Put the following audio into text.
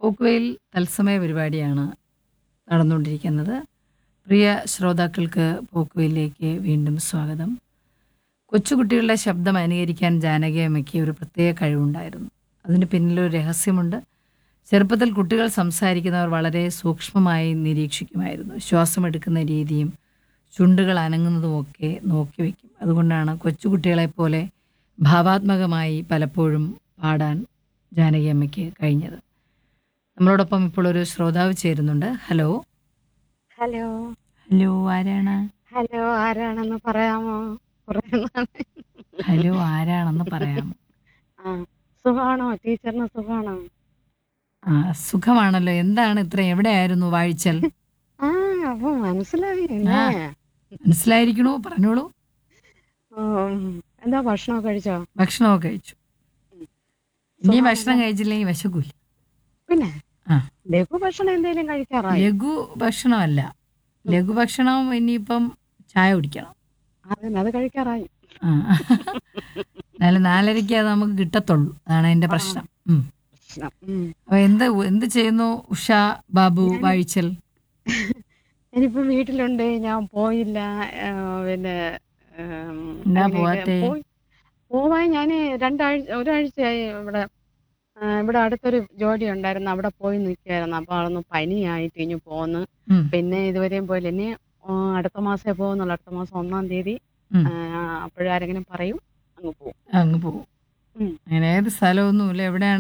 പോക്കുവെയിൽ തത്സമയ പരിപാടിയാണ് നടന്നുകൊണ്ടിരിക്കുന്നത് പ്രിയ ശ്രോതാക്കൾക്ക് പോക്കുവെയിലേക്ക് വീണ്ടും സ്വാഗതം കൊച്ചുകുട്ടികളുടെ ശബ്ദം അനുകരിക്കാൻ ജാനകി അമ്മയ്ക്ക് ഒരു പ്രത്യേക കഴിവുണ്ടായിരുന്നു അതിന് പിന്നിലൊരു രഹസ്യമുണ്ട് ചെറുപ്പത്തിൽ കുട്ടികൾ സംസാരിക്കുന്നവർ വളരെ സൂക്ഷ്മമായി നിരീക്ഷിക്കുമായിരുന്നു ശ്വാസമെടുക്കുന്ന രീതിയും ചുണ്ടുകൾ അനങ്ങുന്നതുമൊക്കെ നോക്കി വയ്ക്കും അതുകൊണ്ടാണ് കൊച്ചുകുട്ടികളെപ്പോലെ ഭാവാത്മകമായി പലപ്പോഴും പാടാൻ ജാനകി അമ്മയ്ക്ക് കഴിഞ്ഞത് നമ്മളോടൊപ്പം ഇപ്പോൾ ഒരു ശ്രോതാവ് ചേരുന്നുണ്ട് ഹലോ ഹലോ ഹലോ ആരാണ് ഹലോ ആരാണെന്ന് പറയാമോ കുറേ നാളായി. ഹലോ ആരാണെന്ന് പറയാമോ ആ സുഖാണോ ടീച്ചറിന് സുഖാണോ ആ സുഖമാണല്ലോ എന്താണ് ഇത്ര എവിടെയായിരുന്നു വാഴിച്ചൽ ആ അപ്പൊ മനസ്സിലായി ആ. അല്ലേ? മനസ്സിലായിരിക്കണോ പറഞ്ഞോളൂ ഉം, എന്താ ഭക്ഷണം കഴിച്ചോ ഭക്ഷണമൊക്കെ കഴിച്ചു ഇനി ഭക്ഷണം കഴിച്ചില്ലെങ്കിൽ വിശക്കൂല പിന്നെ ആ. ലഘു ഭക്ഷണം എന്തെങ്കിലും കഴിക്കാറായി ലഘു ഭക്ഷണമല്ല ലഘു ഭക്ഷണം ഇനിയിപ്പം ചായ കുടിക്കണം അതിന് അത് കഴിക്കാറായി ആ എന്നാലും നാലരയ്ക്ക് അത് നമുക്ക് കിട്ടത്തുള്ളൂ അതാണ് എന്റെ പ്രശ്നം ഉം. ഭക്ഷണം ഉം. അപ്പൊ എന്ത് എന്ത് ചെയ്യുന്നു ഉഷ ബാബു വാഴിച്ചൽ ഞാനിപ്പോ വീട്ടിലുണ്ട് ഞാൻ പോയില്ല ആ, പിന്നെ ഉം, എന്നാ അങ്ങനെയൊക്കെ പോവാത്തെ? പോയി- പോവാൻ ഞാൻ രണ്ടാഴ്ച ഒരാഴ്ചയായി ഇവിടെ ആ, ഇവിടെ അടുത്തൊരു ജോലി ഉണ്ടായിരുന്നു അവിടെ പോയി നിൽക്കുകയായിരുന്നു അപ്പോൾ അതൊന്ന് പനിയായിട്ട് ഇനി പോന്ന് ഉം. പിന്നെ ഇതുവരെയും പോയില്ല ഇനി ആ, അടുത്ത മാസമേ പോകുന്നുള്ളൂ അടുത്ത മാസം ഒന്നാം തീയതി ഉം. അപ്പോഴാരെങ്കിലും പറയും അങ്ങ് പോകും അങ്ങ് പോകും ഉം. അങ്ങനെ ഏത് സ്ഥലമൊന്നുമില്ല എവിടെയാണ്